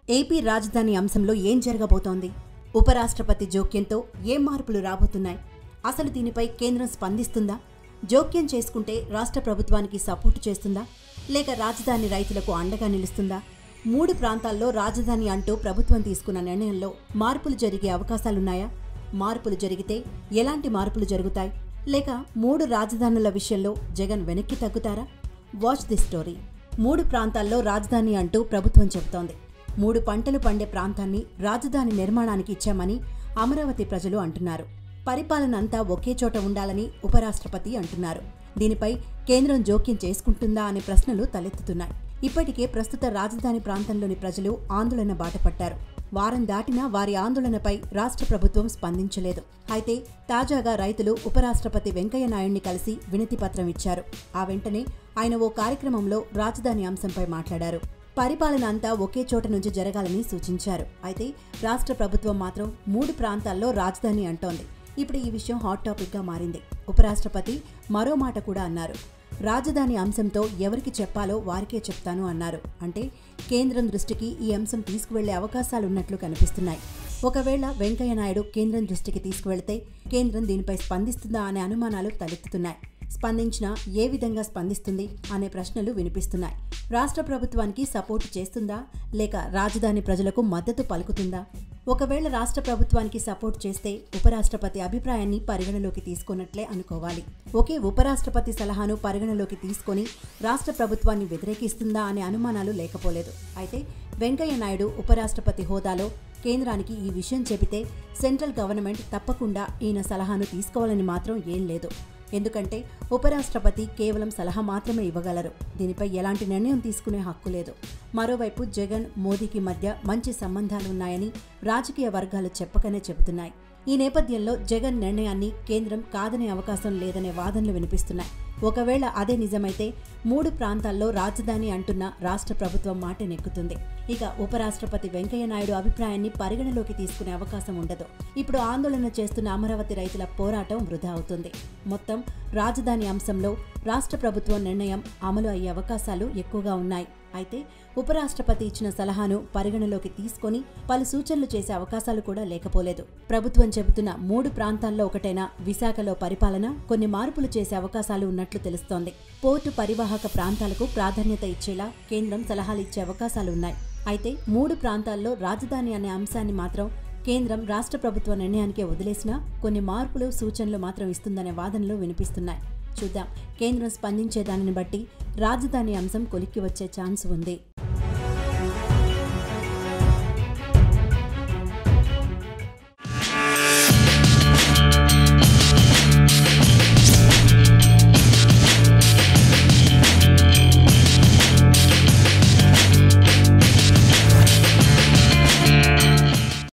AP రాజధాని అంశంలో ఏం జరగబోతోంది ఉపరాష్ట్రపతి జోక్యంతో ఏం మార్పులు రాబోతున్నాయి అసలు దీనిపై కేంద్రం స్పందిస్తుందా జోక్యం చేసుకుంటే రాష్ట్ర ప్రభుత్వానికి సపోర్టు చేస్తుందా లేక రాజధాని రైతులకు అండగా నిలుస్తుందా మూడు ప్రాంతాల్లో రాజధాని అంటూ ప్రభుత్వం తీసుకున్న నిర్ణయంలో మార్పులు జరిగే అవకాశాలున్నాయా మార్పులు జరిగితే ఎలాంటి మార్పులు జరుగుతాయి లేక మూడు రాజధానుల విషయంలో జగన్ వెనక్కి తగ్గుతారా వాచ్ ది స్టోరీ మూడు ప్రాంతాల్లో రాజధాని అంటూ ప్రభుత్వం చెబుతోంది మూడు పంటలు పండే ప్రాంతాన్ని రాజధాని నిర్మాణానికి ఇచ్చామని అమరావతి ప్రజలు అంటున్నారు పరిపాలన అంతా ఒకే చోట ఉండాలని ఉపరాష్ట్రపతి అంటున్నారు దీనిపై కేంద్రం జోక్యం చేసుకుంటుందా అనే ప్రశ్నలు తలెత్తుతున్నాయి ఇప్పటికే ప్రస్తుత రాజధాని ప్రాంతంలోని ప్రజలు ఆందోళన బాటపట్టారు వారం దాటినా వారి ఆందోళనపై రాష్ట్ర ప్రభుత్వం స్పందించలేదు అయితే తాజాగా రైతులు ఉపరాష్ట్రపతి వెంకయ్య నాయుడిని కలిసి వినతి పత్రం ఇచ్చారు ఆ వెంటనే ఆయన ఓ కార్యక్రమంలో రాజధాని అంశంపై మాట్లాడారు పరిపాలన అంతా ఒకే చోట నుంచి జరగాలని సూచించారు అయితే రాష్ట్ర ప్రభుత్వం మాత్రం మూడు ప్రాంతాల్లో రాజధాని అంటోంది ఇప్పుడు ఈ విషయం హాట్ టాపిక్గా మారింది ఉపరాష్ట్రపతి మరో మాట కూడా అన్నారు రాజధాని అంశంతో ఎవరికి చెప్పాలో వారికే చెప్తాను అన్నారు అంటే కేంద్రం దృష్టికి ఈ అంశం తీసుకువెళ్లే అవకాశాలున్నట్లు కనిపిస్తున్నాయి ఒకవేళ వెంకయ్య నాయుడు కేంద్రం దృష్టికి తీసుకువెళితే కేంద్రం దీనిపై స్పందిస్తుందా అనే అనుమానాలు తలెత్తుతున్నాయి స్పందించినా ఏ విధంగా స్పందిస్తుంది అనే ప్రశ్నలు వినిపిస్తున్నాయి రాష్ట్ర ప్రభుత్వానికి సపోర్టు చేస్తుందా లేక రాజధాని ప్రజలకు మద్దతు పలుకుతుందా ఒకవేళ రాష్ట్ర ప్రభుత్వానికి సపోర్ట్ చేస్తే ఉపరాష్ట్రపతి అభిప్రాయాన్ని పరిగణలోకి తీసుకున్నట్లే అనుకోవాలి ఒకే ఉపరాష్ట్రపతి సలహాను పరిగణలోకి తీసుకొని రాష్ట్ర ప్రభుత్వాన్ని వ్యతిరేకిస్తుందా అనే అనుమానాలు లేకపోలేదు అయితే వెంకయ్య నాయుడు ఉపరాష్ట్రపతి హోదాలో కేంద్రానికి ఈ విషయం చెబితే సెంట్రల్ గవర్నమెంట్ తప్పకుండా ఈయన సలహాను తీసుకోవాలని మాత్రం ఏం లేదు ఎందుకంటే ఉపరాష్ట్రపతి కేవలం సలహా మాత్రమే ఇవ్వగలరు దీనిపై ఎలాంటి నిర్ణయం తీసుకునే హక్కు లేదు మరోవైపు జగన్ మోదీకి మధ్య మంచి సంబంధాలున్నాయని రాజకీయ వర్గాలు చెప్పకనే చెబుతున్నాయి ఈ నేపథ్యంలో జగన్ నిర్ణయాన్ని కేంద్రం కాదనే అవకాశం లేదనే వాదనలు వినిపిస్తున్నాయి ఒకవేళ అదే నిజమైతే మూడు ప్రాంతాల్లో రాజధాని అంటున్న రాష్ట్ర ప్రభుత్వం మాట నెక్కుతుంది ఇక ఉపరాష్ట్రపతి వెంకయ్య నాయుడు అభిప్రాయాన్ని పరిగణలోకి తీసుకునే అవకాశం ఉండదు ఇప్పుడు ఆందోళన చేస్తున్న అమరావతి రైతుల పోరాటం వృధా అవుతుంది మొత్తం రాజధాని అంశంలో రాష్ట్ర ప్రభుత్వం నిర్ణయం అమలు అయ్యే అవకాశాలు ఎక్కువగా ఉన్నాయి అయితే ఉపరాష్ట్రపతి ఇచ్చిన సలహాను పరిగణలోకి తీసుకొని పలు సూచనలు చేసే అవకాశాలు కూడా లేకపోలేదు ప్రభుత్వం చెబుతున్న మూడు ప్రాంతాల్లో ఒకటైన విశాఖలో పరిపాలన కొన్ని మార్పులు చేసే అవకాశాలు ఉన్నట్లు తెలుస్తోంది పోర్టు పరివాహక ప్రాంతాలకు ప్రాధాన్యత ఇచ్చేలా కేంద్రం సలహాలు ఇచ్చే అవకాశాలు ఉన్నాయి అయితే మూడు ప్రాంతాల్లో రాజధాని అనే అంశాన్ని మాత్రం కేంద్రం రాష్ట్ర ప్రభుత్వ నిర్ణయానికే వదిలేసినా కొన్ని మార్పులు సూచనలు మాత్రం ఇస్తుందనే వాదనలు వినిపిస్తున్నాయి చూద్దాం కేంద్రం స్పందించే దానిని బట్టి రాజధాని అంశం కొలిక్కి వచ్చే ఛాన్స్ ఉంది